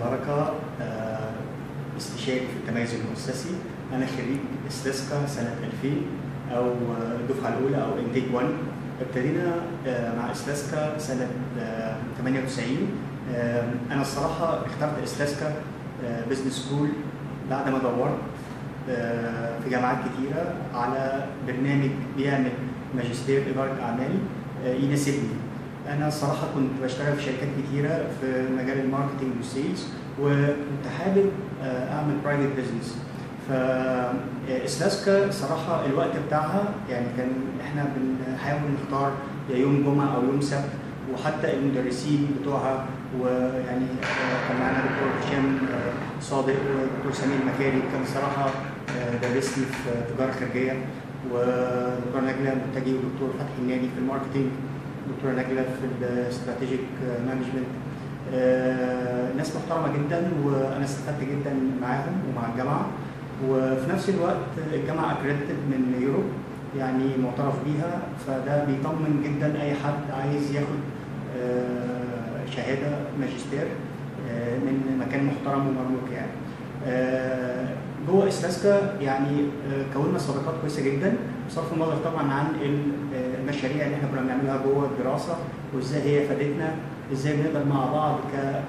بركه آه، استشاري في التميز المؤسسي انا خريج استسكا سنه 2000 او آه، الدفعه الاولى او انتيك 1 ابتدينا آه، مع استسكا سنه آه، 98 آه، انا الصراحه اخترت استسكا بزنس سكول بعد ما دورت آه، في جامعات كتيره على برنامج بيعمل ماجستير اداره اعمال آه، يناسبني انا الصراحه كنت بشتغل في شركات كتيره في مجال الماركتنج والسيلز وكنت حابب آه، اعمل برايفت بزنس فاسلاسكا صراحه الوقت بتاعها يعني كان احنا بنحاول نختار يا يوم جمعه او يوم سبت وحتى المدرسين بتوعها ويعني آه، كان معانا دكتور هشام آه، صادق ودكتور سمير مكاري كان صراحه آه، درسني في تجاره خارجيه ودكتور نجله منتجي ودكتور فتحي النادي في الماركتنج دكتوره نجله في الاستراتيجيك مانجمنت ناس محترمه جدا وانا استفدت جدا معاهم ومع الجامعه وفي نفس الوقت الجامعه اكريدتد من يوروب يعني معترف بيها فده بيطمن جدا اي حد عايز ياخد آه، شهاده ماجستير آه، من مكان محترم ومرموق يعني آه، جوه استاسكا يعني آه، كوننا صداقات كويسه جدا بصرف النظر طبعا عن ال- آه، المشاريع اللي احنا كنا بنعملها جوه الدراسه وازاي هي فادتنا ازاي بنقدر مع بعض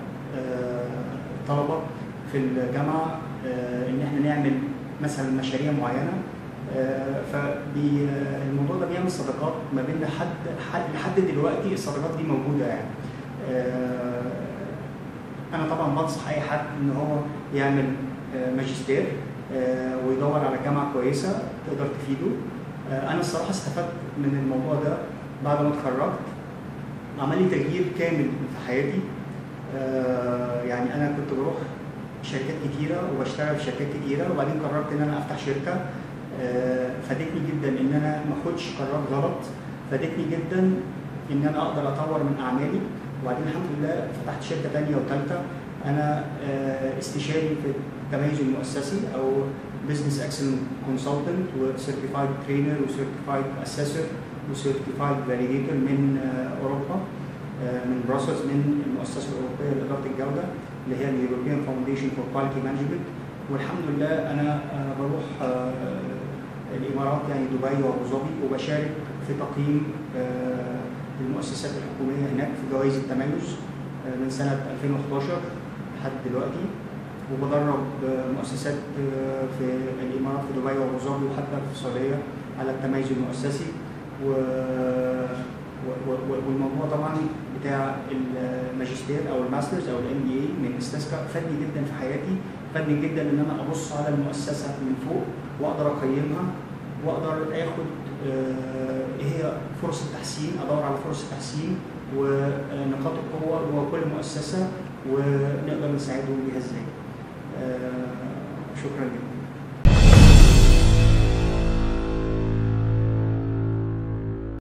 كطلبه في الجامعه آه، ان احنا نعمل مثلا مشاريع معينه فالموضوع ده بيعمل صداقات ما بين لحد حد- لحد دلوقتي الصداقات دي موجوده يعني آه، انا طبعا بنصح اي حد ان هو يعمل آه، ماجستير آه، ويدور على جامعه كويسه تقدر تفيده آه، انا الصراحه استفدت من الموضوع ده بعد ما اتخرجت عمل لي تغيير كامل في حياتي آه، يعني انا كنت بروح شركات كتيره وبشتغل في شركات كتيره وبعدين قررت ان انا افتح شركه آه، فادتني جدا ان انا ما اخدش قرارات غلط فادتني جدا ان انا اقدر اطور من اعمالي وبعدين الحمد لله فتحت شركه ثانيه وثالثه انا آه، استشاري في التميز المؤسسي او بزنس اكسلنت كونسلتنت وسيرتيفايد ترينر وسيرتيفايد اسيسور وسيرتيفايد فاليديتور من آه، اوروبا آه، من بروسلز من المؤسسه الاوروبيه لاداره الجوده اللي هي اليوروبيان فاونديشن فور كواليتي مانجمنت والحمد لله انا آه، بروح آه، الامارات يعني دبي وابو ظبي وبشارك في تقييم آه، المؤسسات الحكوميه هناك في جوائز التميز آه، من سنه 2011 لحد دلوقتي وبدرب آه، مؤسسات آه، في الامارات في دبي وابو ظبي وحتى في السعوديه على التميز المؤسسي و... و... و... والموضوع طبعا بتاع الماجستير او الماسترز او الام بي اي من استاسكا فادني جدا في حياتي فادني جدا ان انا ابص على المؤسسه من فوق واقدر اقيمها واقدر اخد آه، ايه هي فرص التحسين ادور على فرص التحسين ونقاط القوه جوه كل مؤسسه ونقدر نساعدهم بيها ازاي آه، شكرا جدا